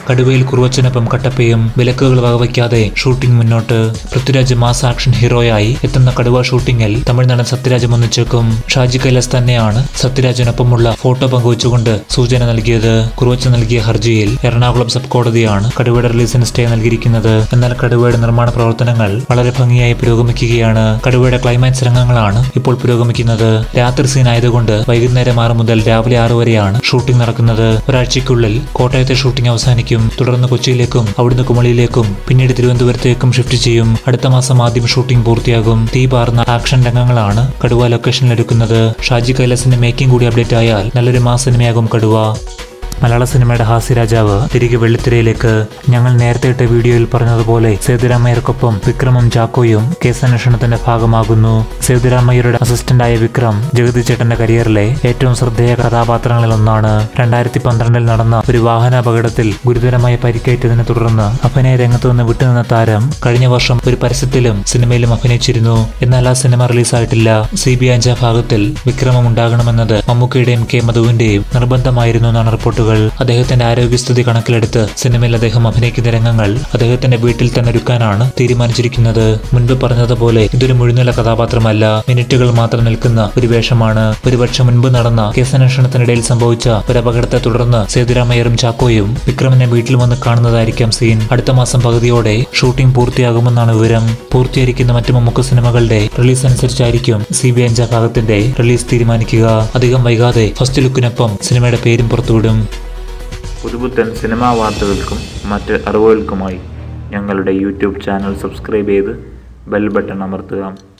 കടുവയിൽ കുറുവച്ചനൊപ്പം കട്ടപ്പയും വിലക്കുകൾ വകവയ്ക്കാതെ ഷൂട്ടിംഗ് മുന്നോട്ട് Prithviraj mass action ഹീറോയായി എത്തുന്ന കടുവ ഷൂട്ടിംഗിൽ തമിഴ്നാടൻ സത്യരാജ് ഒന്നിച്ചേക്കും ഷാജി കൈലാസ് തന്നെയാണ് സത്യരാജിനൊപ്പമുള്ള ഫോട്ടോ പങ്കുവച്ചുകൊണ്ട് സൂചന നൽകിയത് കുറുവച്ച നൽകിയ ഹർജിയിൽ എറണാകുളം സബ് കോടതിയാണ് കടുവയുടെ റിലീസിന് സ്റ്റേ നൽകിയിരിക്കുന്നത് എന്നാൽ കടുവയുടെ നിർമ്മാണ പ്രവർത്തനങ്ങൾ വളരെ ഭംഗിയായി പുരോഗമിക്കുകയാണ് കടുവയുടെ ക്ലൈമാക്സ് രംഗങ്ങളാണ് ഇപ്പോൾ പുരോഗമിക്കുന്നത് രാത്രി സീൻ ആയതുകൊണ്ട് വൈകുന്നേരം ആറ് മുതൽ രാവിലെ ആറ് വരെയാണ് ഷൂട്ടിംഗ് നടക്കുന്നത് ഒരാഴ്ചയ്ക്കുള്ളിൽ കോട്ടയത്തെ ഷൂട്ടിംഗ് അവസാനിക്കും തുടർന്ന് കൊച്ചിയിലേക്കും അവിടുന്ന് കുമളിയിലേക്കും പിന്നീട് തിരുവനന്തപുരത്തേക്കും ഷിഫ്റ്റ് ചെയ്യും അടുത്ത മാസം ആദ്യം ഷൂട്ടിംഗ് പൂർത്തിയാകും തീ പാർന്ന ആക്ഷൻ രംഗങ്ങളാണ് കടുവ ലൊക്കേഷനിൽ എടുക്കുന്നത് ഷാജി കൈലാസിന്റെ മേക്കിംഗ് കൂടി അപ്ഡേറ്റ് ആയാൽ നല്ലൊരു മാസ് സിനിമയാകും കടുവ മലയാള സിനിമയുടെ ഹാസ്യരാജാവ് തിരികെ വെള്ളിത്തിരയിലേക്ക് ഞങ്ങൾ നേരത്തെ ഇട്ട വീഡിയോയിൽ പറഞ്ഞതുപോലെ സേതുരാമയ്യർക്കൊപ്പം വിക്രമും ചാക്കോയും കേസന്വേഷണത്തിന്റെ ഭാഗമാകുന്നു സേതുരാമയ്യരുടെ അസിസ്റ്റന്റായ വിക്രം ജഗതി ചേട്ടന്റെ കരിയറിലെ ഏറ്റവും ശ്രദ്ധേയ കഥാപാത്രങ്ങളിൽ ഒന്നാണ് രണ്ടായിരത്തി പന്ത്രണ്ടിൽ നടന്ന ഒരു വാഹനാപകടത്തിൽ ഗുരുതരമായി പരിക്കേറ്റതിനെ തുടർന്ന് അഭിനയ രംഗത്തു നിന്ന് വിട്ടുനിന്ന താരം കഴിഞ്ഞ വർഷം ഒരു പരസ്യത്തിലും സിനിമയിലും അഭിനയിച്ചിരുന്നു എന്നാൽ ആ സിനിമ റിലീസായിട്ടില്ല സി ബി അഞ്ചാം ഭാഗത്തിൽ വിക്രമം ഉണ്ടാകണമെന്നത് മമ്മൂക്കയുടെയും കെ മധുവിന്റെയും നിർബന്ധമായിരുന്നു എന്നാണ് റിപ്പോർട്ടുകൾ അദ്ദേഹത്തിന്റെ ആരോഗ്യസ്ഥിതി കണക്കിലെടുത്ത് സിനിമയിൽ അദ്ദേഹം അഭിനയിക്കുന്ന രംഗങ്ങൾ അദ്ദേഹത്തിന്റെ വീട്ടിൽ തന്നെ ഒരുക്കാനാണ് തീരുമാനിച്ചിരിക്കുന്നത് മുൻപ് പറഞ്ഞതുപോലെ ഇതൊരു മുഴുനില കഥാപാത്രമല്ല മിനിറ്റുകൾ മാത്രം നിൽക്കുന്ന ഒരു വേഷമാണ് ഒരുപക്ഷെ മുൻപ് നടന്ന കേസന്വേഷണത്തിനിടയിൽ സംഭവിച്ച ഒരു അപകടത്തെ തുടർന്ന് സേതുരാമയ്യറും ചാക്കോയും വിക്രമിനെ വീട്ടിൽ വന്ന് കാണുന്നതായിരിക്കാം സീൻ അടുത്ത മാസം പകുതിയോടെ ഷൂട്ടിംഗ് പൂർത്തിയാകുമെന്നാണ് വിവരം പൂർത്തീകരിക്കുന്ന മറ്റു മമ്മൂക്ക സിനിമകളുടെ റിലീസ് അനുസരിച്ചായിരിക്കും സി ബി അഞ്ചാം ഭാഗത്തിന്റെ റിലീസ് തീരുമാനിക്കുക അധികം വൈകാതെ ഫസ്റ്റ് ലുക്കിനൊപ്പം സിനിമയുടെ പേരും പുറത്തുവിടും പുതുപുത്തൻ സിനിമാ വാർത്തകൾക്കും മറ്റ് അറിവുകൾക്കുമായി ഞങ്ങളുടെ യൂട്യൂബ് ചാനൽ സബ്സ്ക്രൈബ് ചെയ്ത് ബെൽ ബട്ടൺ അമർത്തുക